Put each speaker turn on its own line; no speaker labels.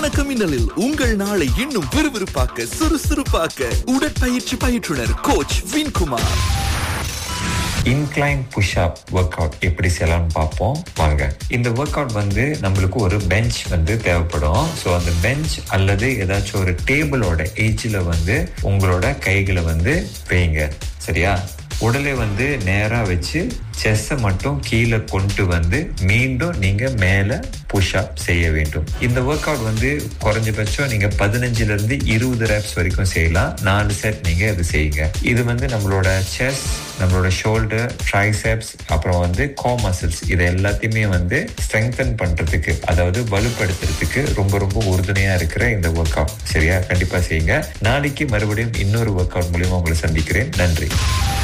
வணக்கம் மின்னலில் உங்கள் நாளை இன்னும் விறுவிறுப்பாக்க சுறுசுறுப்பாக்க உடற்பயிற்சி பயிற்றுனர் coach Vinkumar
incline push up workout எப்படி செய்யலாம்னு பார்ப்போம் வாங்க இந்த ஒர்க் அவுட் வந்து நம்மளுக்கு ஒரு பெஞ்ச் வந்து தேவைப்படும் ஸோ அந்த பெஞ்ச் அல்லது ஏதாச்சும் ஒரு டேபிளோட ஏஜில் வந்து உங்களோட கைகளை வந்து வைங்க சரியா உடலை வந்து நேரா வச்சு செஸ்ஸை மட்டும் கீழே கொண்டு வந்து மீண்டும் நீங்க மேல புஷ் அப் செய்ய வேண்டும் இந்த ஒர்க் அவுட் வந்து குறைஞ்சபட்சம் நீங்க பதினஞ்சுல இருந்து இருபது ரேப்ஸ் வரைக்கும் செய்யலாம் நாலு செட் நீங்க இது செய்யுங்க இது வந்து நம்மளோட செஸ் நம்மளோட ஷோல்டர் ட்ரைசெப்ஸ் அப்புறம் வந்து கோ மசில்ஸ் இது எல்லாத்தையுமே வந்து ஸ்ட்ரெங்தன் பண்றதுக்கு அதாவது வலுப்படுத்துறதுக்கு ரொம்ப ரொம்ப உறுதுணையா இருக்கிற இந்த ஒர்க் அவுட் சரியா கண்டிப்பா செய்யுங்க நாளைக்கு மறுபடியும் இன்னொரு ஒர்க் அவுட் மூலியமா உங்களை சந்திக்கிறேன் நன்றி